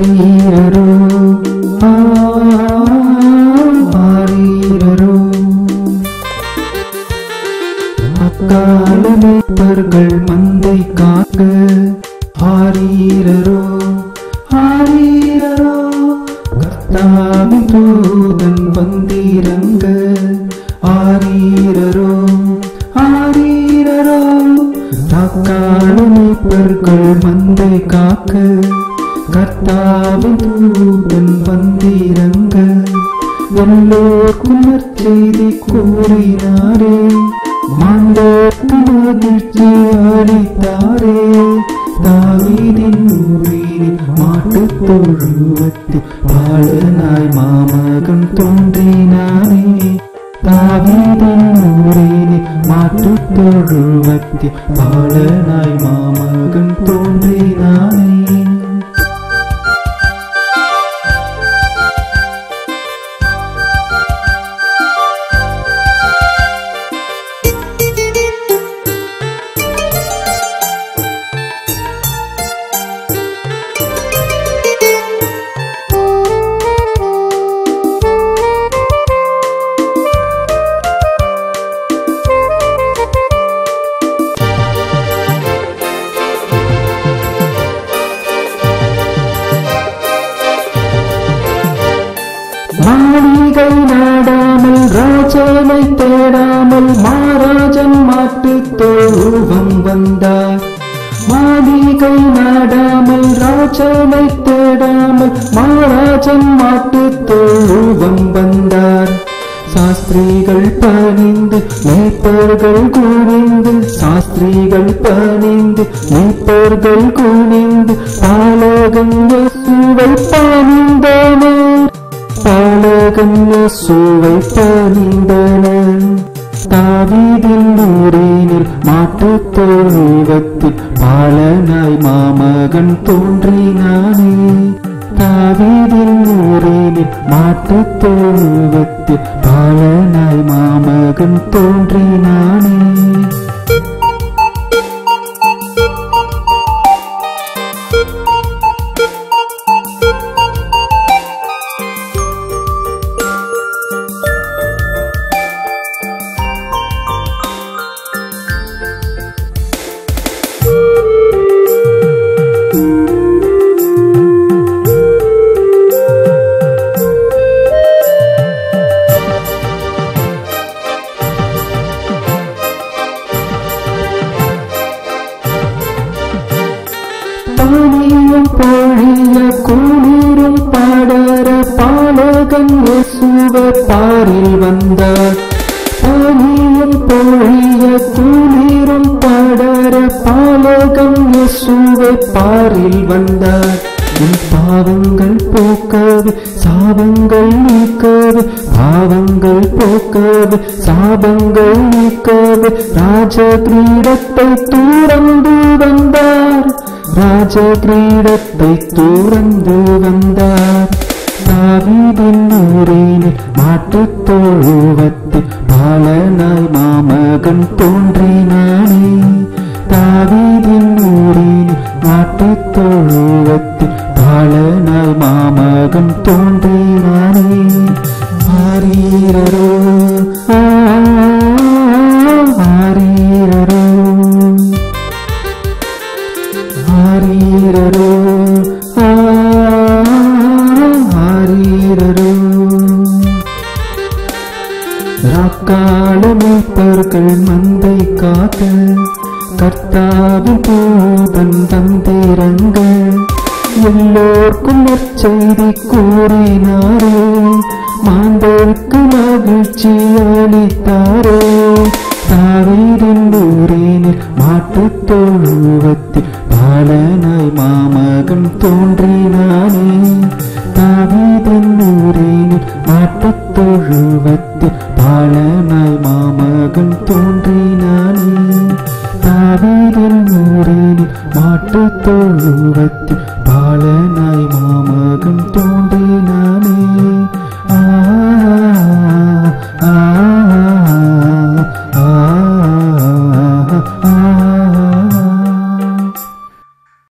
ஆரீரரோ ஆ, ஆரீரரோ அக்காலமேப்பர்கள் மந்தை காக்க ஆரீரரோ ஆரீரரோ கர்த்தாவின் தூதன் வந்திரங்க ஆரீரரோ ஆரீரரோ அக்காலமேப்பர்கள் மந்தை காக்க கர்த்தாவின் தூதன் வந்திரங்க எல்லோர்க்கும் நற்செய்தி கூறினாரே மாண்டோர்க்கு மகிழ்ச்சி அளித்தாரே தாவீதின் ஊரில் மாட்டுத் தொழுவத்தில் பாலனாய் மாமகன் தோன்றினானே தாவீதின் ஊரில் மாட்டுத் தொழுவத்தில் பாலனாய் மாமகன் தோன்றினானே மாளிகை நாடாமல் ராஜனை தேடாமல் மாராஜன் மாட்டு தொழுவம் வந்தார் மாளிகை நாடாமல் ராஜனை தேடாமல் மாராஜன் மாட்டு தொழுவம் வந்தார் சாஸ்திரிகள் பணிந்து மேய்ப்பர்கள் குனிந்து சாஸ்திரிகள் பணிந்து மேய்ப்பர்கள் குனிந்து பாலகன் இயேசுவை பணிந்தனர் பாலகன் இயேசுவை பணிந்தனர் தாவீதின் ஊரினில் மாட்டுத் தொழுவத்தில் பாலனாய் மாமகன் தோன்றினானே தாவீதின் ஊரினில் மாட்டுத் தொழுவத்தில் பாலனாய் மாமகன் தோன்றினானே பாணியும் பொழிய குளிரும் பாடர பாலகன் இயேசுவ பாரில் வந்தார் பாணியும் பொழிய குளிரும் பாடர பாலகன் இயேசுவ பாரில் வந்தார் உன் பாவங்கள் போக்கவே சாபங்கள் நீக்கவே பாவங்கள் போக்கவே சாபங்கள் நீக்கவே ராஜ கிரீடத்தை தூரந்து வந்தார் ராஜ கிரீடத்தை தூரந்து வந்தார் தாவீதின் ஊரினில் மாட்டுத் தொழுவத்தில் பாலனாய் மாமகன் தோன்றினானே தாவீதின் ஊரினில் மாட்டுத் தொழுவத்தில் பாலனாய் மாமகன் தோன்றினானே ஆரீரரோ ஆ, ஆரீரரோ ஆரீரரோ ஆ, ஆரீரரோ ராக்காலமேப்பர்கள் மந்தை காக்க கர்த்தாவின் தூதன் தந்திரங்கள் எல்லோர்க்கும் நற்செய்தி கூறினாரே மாந்தோருக்கு மகிழ்ச்சி அளித்தாரே தாவீரின் ஊரினில் மாட்டுத் தொழுவத்தில் பாலனாய் மாமகன் தோன்றினானே தாவீதின் ஊரினில் மாட்டுத் தொழுவத்தில் பாலனாய் மாமகன் தோன்றினானே தாவீதின் ஊரினில் மாட்டுத் தொழுவத்தில் பாலனாய் மாமகன் தோன்றினானே